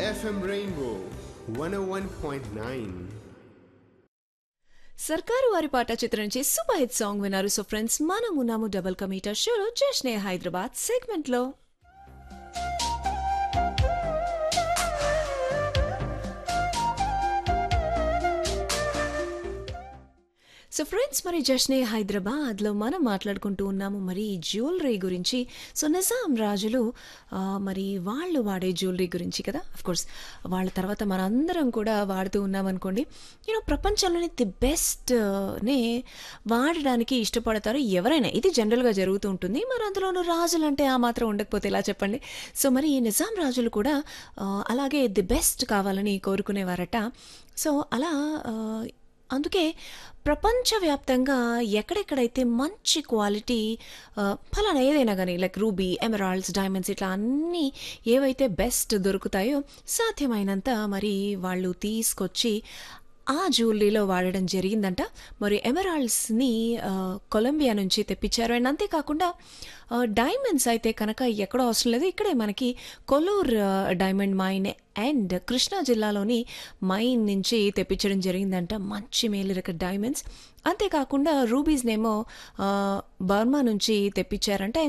FM Rainbow 101.9. సర్కారు వారి పాట చిత్రం నుంచి సూపర్ హిట్ సాంగ్ విన్నారు సో ఫ్రెండ్స్ మనం ఉన్నాము డబుల్ కమీటర్ షోలో జష్నే హైదరాబాద్ సెగ్మెంట్ లో సో ఫ్రెండ్స్ మరి జష్నే హైదరాబాద్లో మనం మాట్లాడుకుంటూ ఉన్నాము మరి జ్యువెలరీ గురించి సో నిజాం రాజులు ఆ, మరి వాళ్ళు వాడే జ్యువెలరీ గురించి కదా అఫ్ కోర్స్ వాళ్ళ తర్వాత మనందరం కూడా వాడుతూ ఉన్నామనుకోండి యూనో ప్రపంచంలోనే ది బెస్ట్ నే వాడడానికి ఇష్టపడతారు ఎవరైనా ఇది జనరల్గా జరుగుతూ ఉంటుంది మరి అందులోనూ రాజులు అంటే ఆ మాత్రం ఉండకపోతే ఎలా చెప్పండి సో మరి ఈ నిజాం రాజులు కూడా ఆ, అలాగే ది బెస్ట్ కావాలని కోరుకునేవారట సో అలా ఆ, అందుకే ప్రపంచవ్యాప్తంగా ఎక్కడెక్కడైతే మంచి క్వాలిటీ ఆ, ఫలానా ఏదైనా కానీ లైక్ రూబీ ఎమరాల్డ్స్ డైమండ్స్ ఇట్లా అన్నీ ఏవైతే బెస్ట్ దొరుకుతాయో సాధ్యమైనంత మరి వాళ్ళు తీసుకొచ్చి ఆ జ్యువెలరీలో వాడడం జరిగిందంట మరి ఎమరాల్డ్స్ని ఆ, కొలంబియా నుంచి తెప్పించారు అండ్ అంతేకాకుండా ఆ, డైమండ్స్ అయితే కనుక ఎక్కడో అవసరం లేదు ఇక్కడే మనకి కొల్లూర్ ఆ, డైమండ్ మైన్ అండ్ కృష్ణా జిల్లాలోని మైన్ నుంచి తెప్పించడం జరిగిందంట మంచి మేలిరక డైమండ్స్ అంతేకాకుండా రూబీస్నేమో ఆ, బర్మా నుంచి తెప్పించారంట